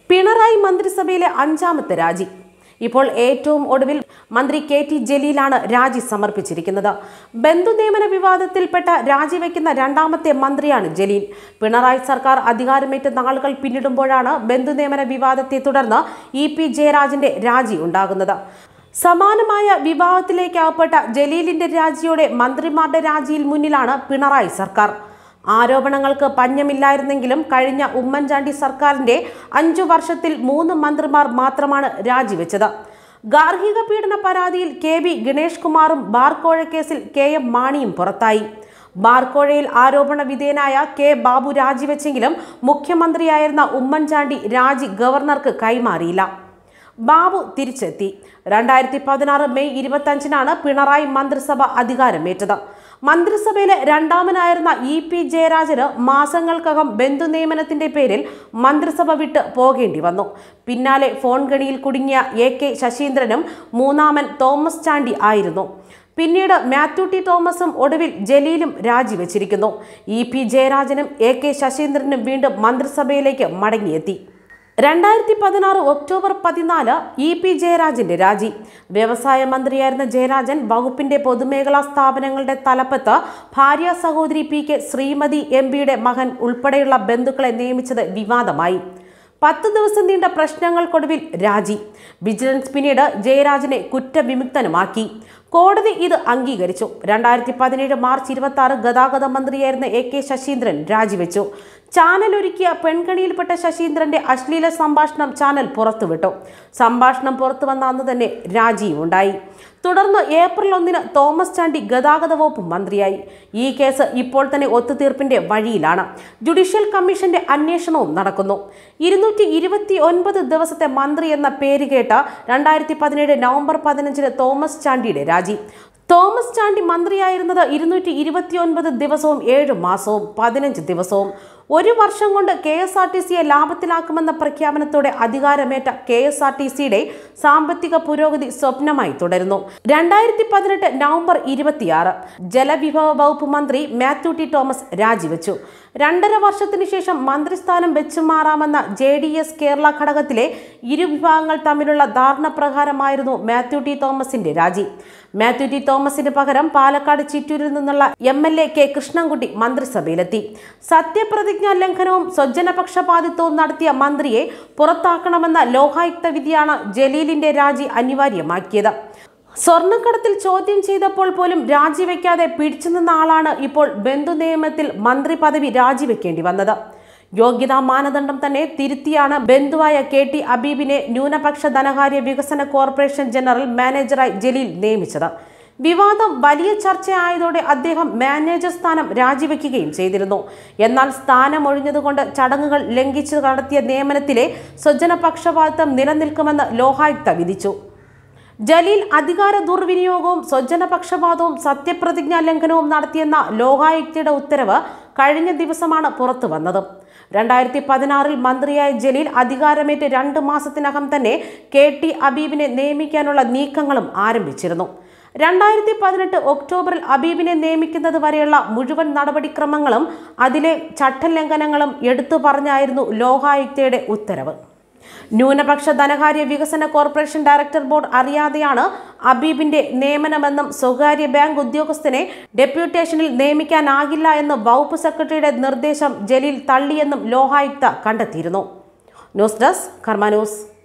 പിണറായി മന്ത്രിസഭയിലെ അഞ്ചാമത്തെ രാജി ഇപ്പോൾ ഏറ്റവും ഒടുവിൽ മന്ത്രി കെ ടി ജലീലാണ് രാജി സമർപ്പിച്ചിരിക്കുന്നത് ബന്ധുനിയമന വിവാദത്തിൽപ്പെട്ട രാജിവെക്കുന്ന രണ്ടാമത്തെ മന്ത്രിയാണ് ജലീൽ പിണറായി സർക്കാർ അധികാരമേറ്റ് നാളുകൾ പിന്നിടുമ്പോഴാണ് ബന്ധുനിയമന വിവാദത്തെ തുടർന്ന് ഇ പി ജയരാജന്റെ രാജി ഉണ്ടാകുന്നത് സമാനമായ വിവാദത്തിലേക്ക് അകപ്പെട്ട ജലീലിന്റെ രാജിയോടെ മന്ത്രിമാരുടെ രാജിയിൽ മുന്നിലാണ് പിണറായി സർക്കാർ ആരോപണങ്ങൾക്ക് പഞ്ഞമില്ലായിരുന്നെങ്കിലും കഴിഞ്ഞ ഉമ്മൻചാണ്ടി സർക്കാരിന്റെ അഞ്ചു വർഷത്തിൽ മൂന്ന് മന്ത്രിമാർ മാത്രമാണ് രാജിവെച്ചത് ഗാർഹിക പീഡന പരാതിയിൽ കെ വി ഗണേഷ് കുമാറും ബാർക്കോഴ കേസിൽ കെ എം മാണിയും പുറത്തായി ബാർക്കോഴയിൽ ആരോപണ വിധേയനായ കെ ബാബു രാജിവെച്ചെങ്കിലും മുഖ്യമന്ത്രിയായിരുന്ന ഉമ്മൻചാണ്ടി രാജി ഗവർണർക്ക് കൈമാറിയില്ല ബാബു തിരിച്ചെത്തി രണ്ടായിരത്തി പതിനാറ് മെയ് ഇരുപത്തഞ്ചിനാണ് പിണറായി മന്ത്രിസഭ അധികാരമേറ്റത് മന്ത്രിസഭയിലെ രണ്ടാമനായിരുന്ന ഇ പി ജയരാജന് മാസങ്ങൾക്കകം ബന്ധുനിയമനത്തിന്റെ പേരിൽ മന്ത്രിസഭ വിട്ട് പോകേണ്ടി വന്നു പിന്നാലെ ഫോൺ ഗണിയിൽ കുടുങ്ങിയ എ കെ ശശീന്ദ്രനും മൂന്നാമൻ തോമസ് ചാണ്ടി ആയിരുന്നു പിന്നീട് മാത്യു ടി തോമസും ഒടുവിൽ ജലീലും രാജിവെച്ചിരിക്കുന്നു ഇ പി ജയരാജനും എ കെ ശശീന്ദ്രനും വീണ്ടും മന്ത്രിസഭയിലേക്ക് മടങ്ങിയെത്തി രണ്ടായിരത്തി പതിനാറ് ഒക്ടോബർ പതിനാല് ഇ പി ജയരാജന്റെ രാജി വ്യവസായ മന്ത്രിയായിരുന്ന ജയരാജൻ വകുപ്പിന്റെ പൊതുമേഖലാ സ്ഥാപനങ്ങളുടെ തലപ്പത്ത് ഭാര്യ സഹോദരി പി കെ ശ്രീമതി എം പിയുടെ മകൻ ഉൾപ്പെടെയുള്ള ബന്ധുക്കളെ നിയമിച്ചത് വിവാദമായി പത്ത് ദിവസം നീണ്ട പ്രശ്നങ്ങൾക്കൊടുവിൽ രാജി വിജിലൻസ് പിന്നീട് ജയരാജനെ കുറ്റവിമുക്തനുമാക്കി കോടതി ഇത് അംഗീകരിച്ചു രണ്ടായിരത്തി പതിനേഴ് മാർച്ച് ഇരുപത്തി ആറ് ഗതാഗത മന്ത്രിയായിരുന്ന എ കെ ശശീന്ദ്രൻ രാജിവെച്ചു ചാനൽ ഒരുക്കിയ പെൺകണിയിൽപ്പെട്ട ശശീന്ദ്രന്റെ അശ്ലീല സംഭാഷണം ചാനൽ പുറത്തുവിട്ടു സംഭാഷണം പുറത്തു വന്ന അന്ന് തന്നെ രാജിയും ഉണ്ടായി തുടർന്ന് ഏപ്രിൽ ഒന്നിന് തോമസ് ചാണ്ടി ഗതാഗത വകുപ്പ് മന്ത്രിയായി ഈ കേസ് ഇപ്പോൾ തന്നെ ഒത്തുതീർപ്പിന്റെ വഴിയിലാണ് ജുഡീഷ്യൽ കമ്മീഷന്റെ അന്വേഷണവും നടക്കുന്നു ഇരുന്നൂറ്റി ഇരുപത്തി ഒൻപത് ദിവസത്തെ മന്ത്രി എന്ന പേര് കേട്ട രണ്ടായിരത്തി പതിനേഴ് നവംബർ പതിനഞ്ചിന് തോമസ് ചാണ്ടിയുടെ രാജി തോമസ് ചാണ്ടി മന്ത്രിയായിരുന്നത് ഇരുന്നൂറ്റി ഇരുപത്തിയൊൻപത് ദിവസവും ഏഴ് മാസവും പതിനഞ്ച് ദിവസവും ഒരു വർഷം കൊണ്ട് കെ എസ് ആർ ടി സിയെ ലാഭത്തിലാക്കുമെന്ന പ്രഖ്യാപനത്തോടെ അധികാരമേറ്റ കെ എസ് ആർ ടി സിയുടെ സാമ്പത്തിക പുരോഗതി സ്വപ്നമായി തുടരുന്നു രണ്ടായിരത്തി പതിനെട്ട് നവംബർ ഇരുപത്തിയാറ് ജലവിഭവ വകുപ്പ് മന്ത്രി മാത്യു ടി തോമസ് രാജിവെച്ചു രണ്ടര വർഷത്തിനു ശേഷം മന്ത്രിസ്ഥാനം വെച്ചു മാറാമെന്ന ജെ ഡി എസ് കേരള ഘടകത്തിലെ ഇരു വിഭാഗങ്ങൾ തമ്മിലുള്ള ധാരണ പ്രകാരമായിരുന്നു മാത്യു ടി തോമസിന്റെ രാജി മാത്യു ടി തോമസിന് പകരം പാലക്കാട് ചിറ്റൂരിൽ നിന്നുള്ള M L A K Krishnankutty മന്ത്രിസഭയിലെത്തി സത്യപ്രതിജ്ഞാ ലംഘനവും സ്വജനപക്ഷപാതിത്വവും നടത്തിയ മന്ത്രിയെ പുറത്താക്കണമെന്ന ലോകായുക്ത വിധിയാണ് ജലീലിന്റെ രാജി അനിവാര്യമാക്കിയത് സ്വർണ്ണക്കടത്തിൽ ചോദ്യം ചെയ്തപ്പോൾ പോലും രാജിവെക്കാതെ പിടിച്ചുനിന്ന ആളാണ് ഇപ്പോൾ ബന്ധുനിയമത്തിൽ മന്ത്രി പദവി രാജിവെക്കേണ്ടി വന്നത് യോഗ്യതാ മാനദണ്ഡം തന്നെ തിരുത്തിയാണ് ബന്ധുവായ കെ ടി അബീബിനെ ന്യൂനപക്ഷ ധനകാര്യ വികസന കോർപ്പറേഷൻ ജനറൽ മാനേജറായി ജലീൽ നിയമിച്ചത് വിവാദം വലിയ ചർച്ചയായതോടെ അദ്ദേഹം മാനേജർ സ്ഥാനം രാജിവെക്കുകയും ചെയ്തിരുന്നു എന്നാൽ സ്ഥാനം ഒഴിഞ്ഞതുകൊണ്ട് ചടങ്ങുകൾ ലംഘിച്ച് നടത്തിയ നിയമനത്തിലെ സ്വജനപക്ഷപാതിത്വം നിലനിൽക്കുമെന്ന് ലോകായുക്ത വിധിച്ചു ജലീൽ അധികാര ദുർവിനിയോഗവും സ്വജനപക്ഷപാതവും സത്യപ്രതിജ്ഞാ ലംഘനവും നടത്തിയെന്ന ലോകായുക്തയുടെ ഉത്തരവ് കഴിഞ്ഞ ദിവസമാണ് പുറത്തു വന്നത് രണ്ടായിരത്തി പതിനാറിൽ മന്ത്രിയായ ജലീൽ അധികാരമേറ്റ് രണ്ട് മാസത്തിനകം തന്നെ കെ ടി അബീബിനെ നിയമിക്കാനുള്ള നീക്കങ്ങളും ആരംഭിച്ചിരുന്നു രണ്ടായിരത്തി പതിനെട്ട് ഒക്ടോബറിൽ അബീബിനെ നിയമിക്കുന്നത് വരെയുള്ള മുഴുവൻ നടപടിക്രമങ്ങളും അതിലെ ചട്ടലംഘനങ്ങളും എടുത്തു പറഞ്ഞായിരുന്നു ലോകായുക്തയുടെ ഉത്തരവ് ന്യൂനപക്ഷ ധനകാര്യ വികസന കോർപ്പറേഷൻ ഡയറക്ടർ ബോർഡ് അറിയാതെയാണ് അബീബിന്റെ നിയമനമെന്നും സ്വകാര്യ ബാങ്ക് ഉദ്യോഗസ്ഥനെ ഡെപ്യൂട്ടേഷനിൽ നിയമിക്കാനാകില്ല എന്ന് വകുപ്പ് സെക്രട്ടറിയുടെ നിർദ്ദേശം ജലീൽ തള്ളിയെന്നും ലോകായുക്ത കണ്ടെത്തിയിരുന്നു ന്യൂസ് ഡെസ്ക് കർമ്മ ന്യൂസ്